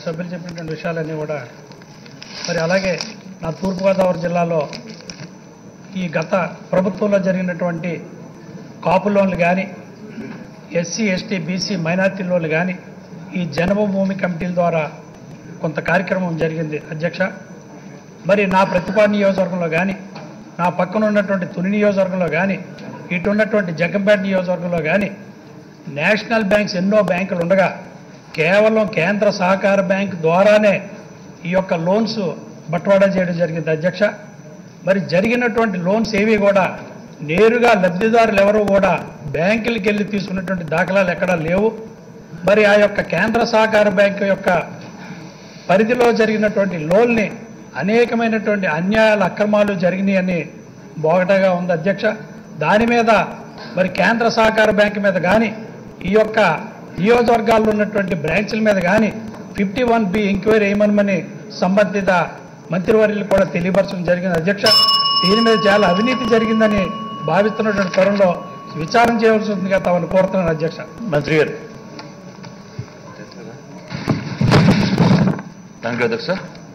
సభ్యులు చెప్పినటువంటి విషయాలన్నీ కూడా మరి అలాగే నా తూర్పుగోదావరి జిల్లాలో ఈ గత ప్రభుత్వంలో జరిగినటువంటి కాపు లోన్లు కానీ ఎస్సీ ఎస్టీ బీసీ మైనార్టీ లోన్లు కానీ ఈ జన్మభూమి కమిటీల ద్వారా కొంత కార్యక్రమం జరిగింది అధ్యక్ష మరి నా ప్రతిపాడు నియోజకవర్గంలో కానీ నా పక్కన ఉన్నటువంటి తుని నియోజకవర్గంలో కానీ ఇటు ఉన్నటువంటి జగ్గంపేట నియోజకవర్గంలో కానీ నేషనల్ బ్యాంక్స్ ఎన్నో బ్యాంకులు ఉండగా కేవలం కేంద్ర సహకార బ్యాంక్ ద్వారానే ఈ యొక్క లోన్స్ బట్వాడా చేయడం జరిగింది అధ్యక్ష మరి జరిగినటువంటి లోన్స్ ఏవి కూడా నేరుగా లబ్ధిదారులు ఎవరు కూడా బ్యాంకులకి వెళ్ళి తీసుకున్నటువంటి దాఖలాలు ఎక్కడా లేవు మరి ఆ యొక్క కేంద్ర సహకార బ్యాంకు యొక్క పరిధిలో జరిగినటువంటి లోన్ని అనేకమైనటువంటి అన్యాయాలు అక్రమాలు జరిగినాయని బోగటగా ఉంది అధ్యక్ష దాని మీద మరి కేంద్ర సహకార బ్యాంకు మీద కానీ ఈ యొక్క నియోజకవర్గాల్లో ఉన్నటువంటి బ్రాంచ్ల మీద కానీ ఫిఫ్టీ వన్ బి ఎంక్వైరీ వేయమని సంబంధిత మంత్రివర్యులు కూడా తెలియపరచడం జరిగింది అధ్యక్ష దీని మీద చాలా అవినీతి జరిగిందని భావిస్తున్నటువంటి తరుణంలో విచారం చేయవలసి ఉందిగా తమను కోరుతున్నాను అధ్యక్ష మంత్రి గారు థ్యాంక్ యూ అధ్యక్ష